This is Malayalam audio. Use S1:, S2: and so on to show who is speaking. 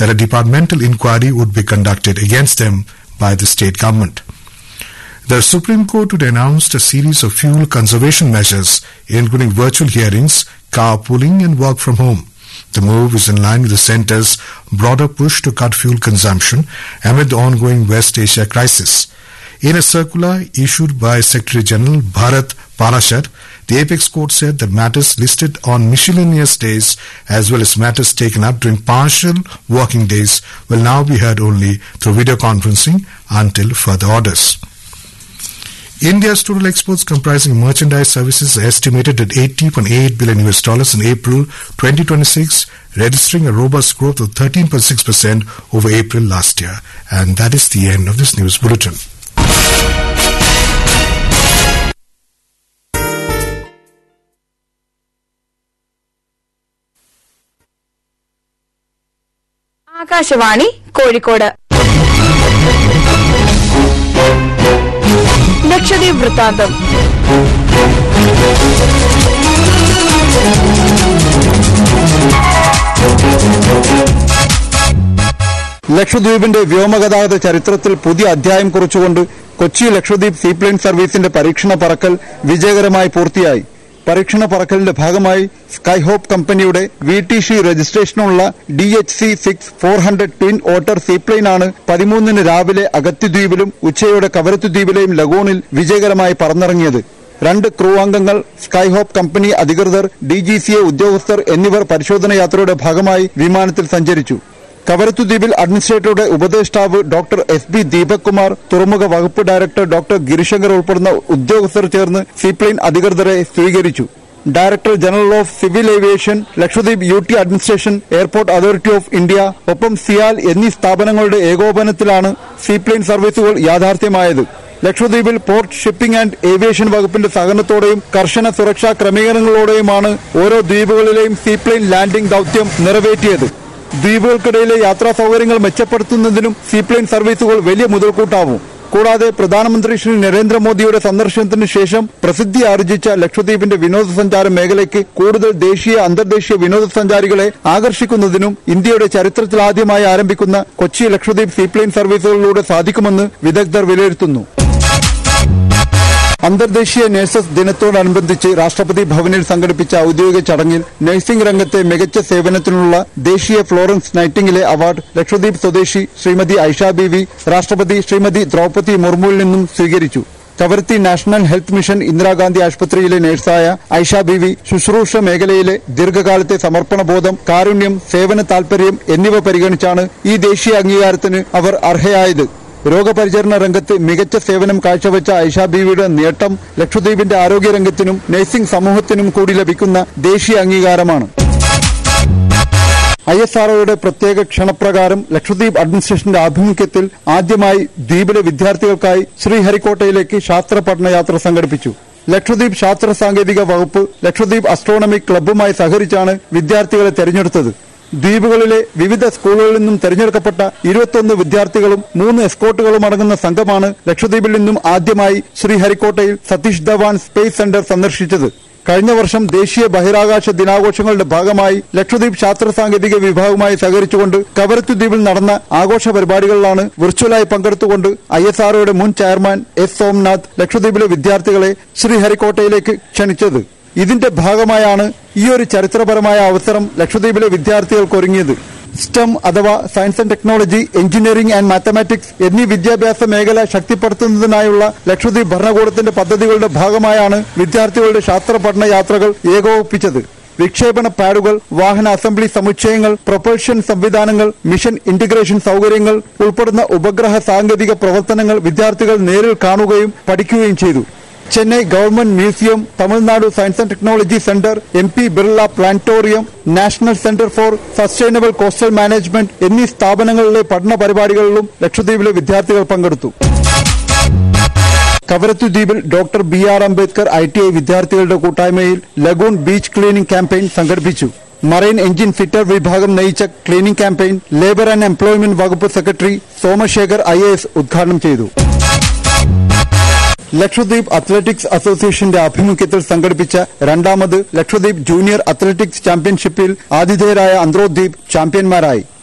S1: that a departmental inquiry would be conducted against them by the state government. The Supreme Court would announce a series of fuel conservation measures, including virtual hearings, carpooling, and work from home. The move is in line with the centre's broader push to cut fuel consumption amid the ongoing West Asia crisis. In a circular issued by Secretary General Bharat Parashar, the Apex Court said that matters listed on miscellaneous days as well as matters taken up during partial working days will now be heard only through video conferencing until further orders. India's total exports comprising merchandise services are estimated at 80.8 billion US dollars in April 2026, registering a robust growth of 13.6% over April last year. And that is the end of this news bulletin.
S2: Akashvani Kozhikode Lakshadweep വൃത്താന്തം
S3: ലക്ഷദ്വീപിന്റെ വ്യോമഗതാഗത ചരിത്രത്തിൽ പുതിയ അധ്യായം കുറിച്ചുകൊണ്ട് കൊച്ചി ലക്ഷദ്വീപ് സീപ്ലെയിൻ സർവീസിന്റെ പരീക്ഷണ പറക്കൽ വിജയകരമായി പൂർത്തിയായി പരീക്ഷണ പറക്കലിന്റെ ഭാഗമായി സ്കൈഹോപ്പ് കമ്പനിയുടെ വി ടി സി രജിസ്ട്രേഷനുള്ള D H C six four hundred twin otter സീപ്ലെയിനാണ് പതിമൂന്നിന് രാവിലെ അഗത്തിദ്വീപിലും ഉച്ചയോടെ കവരത്തുദ്വീപിലെയും ലഗൂണിൽ വിജയകരമായി പറന്നിറങ്ങിയത് രണ്ട് ക്രൂ അംഗങ്ങൾ സ്കൈഹോപ്പ് കമ്പനി അധികൃതർ ഡി ജി സി എ ഉദ്യോഗസ്ഥർ എന്നിവർ പരിശോധന യാത്രയുടെ ഭാഗമായി വിമാനത്തിൽ സഞ്ചരിച്ചു കവരത്തുദ്വീപിൽ അഡ്മിനിസ്ട്രേറ്ററുടെ ഉപദേഷ്ടാവ് doctor S B Deepak Kumar തുറമുഖ വകുപ്പ് ഡയറക്ടർ ഡോക്ടർ ഗിരിശങ്കർ ഉൾപ്പെടുന്ന ഉദ്യോഗസ്ഥർ ചേർന്ന് സീപ്ലെയിൻ അധികൃതരെ സ്വീകരിച്ചു director general of civil aviation Lakshadweep U T administration airport authority of India ഒപ്പം സിയാൽ എന്നീ സ്ഥാപനങ്ങളുടെ ഏകോപനത്തിലാണ് സീപ്ലെയിൻ സർവീസുകൾ യാഥാർത്ഥ്യമായത് ലക്ഷദ്വീപിൽ പോർട്ട് ഷിപ്പിംഗ് ആൻഡ് ഏവിയേഷൻ വകുപ്പിന്റെ സഹകരണത്തോടെയും കർശന സുരക്ഷാ ക്രമീകരണങ്ങളോടെയുമാണ് ഓരോ ദ്വീപുകളിലെയും സീപ്ലെയിൻ ലാൻഡിംഗ് ദൌത്യം നിറവേറ്റിയത് ദ്വീപുകൾക്കിടയിലെ യാത്രാ സൗകര്യങ്ങൾ മെച്ചപ്പെടുത്തുന്നതിനും സീപ്ലെയിൻ സർവീസുകൾ വലിയ മുതൽക്കൂട്ടാവും കൂടാതെ പ്രധാനമന്ത്രി ശ്രീ നരേന്ദ്രമോദിയുടെ സന്ദർശനത്തിന് ശേഷം പ്രസിദ്ധി ആർജിച്ച ലക്ഷദ്വീപിന്റെ വിനോദസഞ്ചാര മേഖലയ്ക്ക് കൂടുതൽ ദേശീയ അന്തർദേശീയ വിനോദസഞ്ചാരികളെ ആകർഷിക്കുന്നതിനും ഇന്ത്യയുടെ ചരിത്രത്തിലാദ്യമായി ആരംഭിക്കുന്ന കൊച്ചി ലക്ഷദ്വീപ് സീപ്ലെയിൻ സർവീസുകളിലൂടെ സാധിക്കുമെന്ന് വിദഗ്ധർ വിലയിരുത്തുന്നു അന്തർദേശീയ നഴ്സസ് ദിനത്തോടനുബന്ധിച്ച് രാഷ്ട്രപതി ഭവനിൽ സംഘടിപ്പിച്ച ഔദ്യോഗിക ചടങ്ങിൽ നഴ്സിംഗ് രംഗത്തെ മികച്ച സേവനത്തിനുള്ള ദേശീയ ഫ്ലോറൻസ് നൈറ്റിംഗിലെ അവാർഡ് ലക്ഷദ്വീപ് സ്വദേശി ശ്രീമതി ഐഷ ബീവി രാഷ്ട്രപതി ശ്രീമതി ദ്രൌപതി മുർമുവിൽ നിന്നും സ്വീകരിച്ചു Kavaratti national health mission Indira Gandhi ആശുപത്രിയിലെ നഴ്സായ ഐഷ ബീവി ശുശ്രൂഷ മേഖലയിലെ ദീർഘകാലത്തെ സമർപ്പണബോധം കാരുണ്യം സേവന താൽപര്യം എന്നിവ പരിഗണിച്ചാണ് ഈ ദേശീയ അംഗീകാരത്തിന് അവർ അർഹയായത് രോഗപരിചരണ രംഗത്ത് മികച്ച സേവനം കാഴ്ചവെച്ച ഐഷ ബീവിയുടെ നേട്ടം ലക്ഷദ്വീപിന്റെ ആരോഗ്യരംഗത്തിനും നഴ്സിംഗ് സമൂഹത്തിനും കൂടി ലഭിക്കുന്ന ദേശീയ അംഗീകാരമാണ് ഐ എസ് ആർഒയുടെ പ്രത്യേക ക്ഷണപ്രകാരം ലക്ഷദ്വീപ് അഡ്മിനിസ്ട്രേഷന്റെ ആഭിമുഖ്യത്തിൽ ആദ്യമായി ദ്വീപിലെ വിദ്യാർത്ഥികൾക്കായി ശ്രീഹരിക്കോട്ടയിലേക്ക് ശാസ്ത്ര പഠനയാത്ര സംഘടിപ്പിച്ചു ലക്ഷദ്വീപ് ശാസ്ത്ര സാങ്കേതിക വകുപ്പ് ലക്ഷദ്വീപ് അസ്ട്രോണമി ക്ലബ്ബുമായി സഹകരിച്ചാണ് വിദ്യാർത്ഥികളെ തെരഞ്ഞെടുത്തത് ദ്വീപുകളിലെ വിവിധ സ്കൂളുകളിൽ നിന്നും തെരഞ്ഞെടുക്കപ്പെട്ട ഇരുപത്തൊന്ന് വിദ്യാർത്ഥികളും മൂന്ന് എസ്കോട്ടുകളും അടങ്ങുന്ന സംഘമാണ് ലക്ഷദ്വീപിൽ നിന്നും ആദ്യമായി ശ്രീഹരിക്കോട്ടയിൽ സതീഷ് ധവാൻ സ്പേസ് സെന്റർ സന്ദർശിച്ചത് കഴിഞ്ഞ വർഷം ദേശീയ ബഹിരാകാശ ദിനാഘോഷങ്ങളുടെ ഭാഗമായി ലക്ഷദ്വീപ് ശാസ്ത്ര സാങ്കേതിക വിഭാഗവുമായി സഹകരിച്ചുകൊണ്ട് കവരത്തു ദ്വീപിൽ നടന്ന ആഘോഷ പരിപാടികളിലാണ് വിർച്വലായി പങ്കെടുത്തുകൊണ്ട് ഐ എസ് ആർഒയുടെ മുൻ ചെയർമാൻ എസ് സോംനാഥ് ലക്ഷദ്വീപിലെ വിദ്യാർത്ഥികളെ ശ്രീഹരിക്കോട്ടയിലേക്ക് ക്ഷണിച്ചത് ഇതിന്റെ ഭാഗമായാണ് ഈ ഒരു ചരിത്രപരമായ അവസരം ലക്ഷദ്വീപിലെ വിദ്യാർത്ഥികൾക്ക് ഒരുങ്ങിയത് സ്റ്റം അഥവാ science and technology engineering and mathematics എന്നീ വിദ്യാഭ്യാസ മേഖല ശക്തിപ്പെടുത്തുന്നതിനായുള്ള ലക്ഷദ്വീപ് ഭരണകൂടത്തിന്റെ പദ്ധതികളുടെ ഭാഗമായാണ് വിദ്യാർത്ഥികളുടെ ശാസ്ത്ര പഠന യാത്രകൾ ഏകോപിപ്പിച്ചത് വിക്ഷേപണ പാഡുകൾ വാഹന അസംബ്ലി സമുച്ചയങ്ങൾ പ്രൊപ്പൽഷൻ സംവിധാനങ്ങൾ മിഷൻ ഇന്റഗ്രേഷൻ സൗകര്യങ്ങൾ ഉൾപ്പെടുന്ന ഉപഗ്രഹ സാങ്കേതിക പ്രവർത്തനങ്ങൾ വിദ്യാർത്ഥികൾ നേരിൽ കാണുകയും പഠിക്കുകയും ചെയ്തു Chennai government museum Tamil Nadu science and technology centre M P Birla planetarium national centre for sustainable coastal management എന്നീ സ്ഥാപനങ്ങളിലെ പഠന പരിപാടികളിലും ലക്ഷദ്വീപിലെ വിദ്യാർത്ഥികൾ പങ്കെടുത്തു കവരത്തു ദ്വീപിൽ doctor B R Ambedkar I T I വിദ്യാർത്ഥികളുടെ കൂട്ടായ്മയിൽ ലഗൂൺ ബീച്ച് ക്ലീനിംഗ് ക്യാമ്പയിൻ സംഘടിപ്പിച്ചു മറൈൻ എഞ്ചിൻ ഫിറ്റർ വിഭാഗം നയിച്ച cleaning campaign labour and employment വകുപ്പ് സെക്രട്ടറി സോമശേഖർ ഐ ഉദ്ഘാടനം ചെയ്തു ലക്ഷദ്വീപ് അത്ലറ്റിക്സ് അസോസിയേഷന്റെ ആഭിമുഖ്യത്തിൽ സംഘടിപ്പിച്ച രണ്ടാമത് ലക്ഷദ്വീപ് ജൂനിയർ അത്ലറ്റിക്സ് ചാമ്പ്യൻഷിപ്പിൽ ആതിഥേയരായ അന്ത്രോദ്വീപ് ചാമ്പ്യന്മാരായി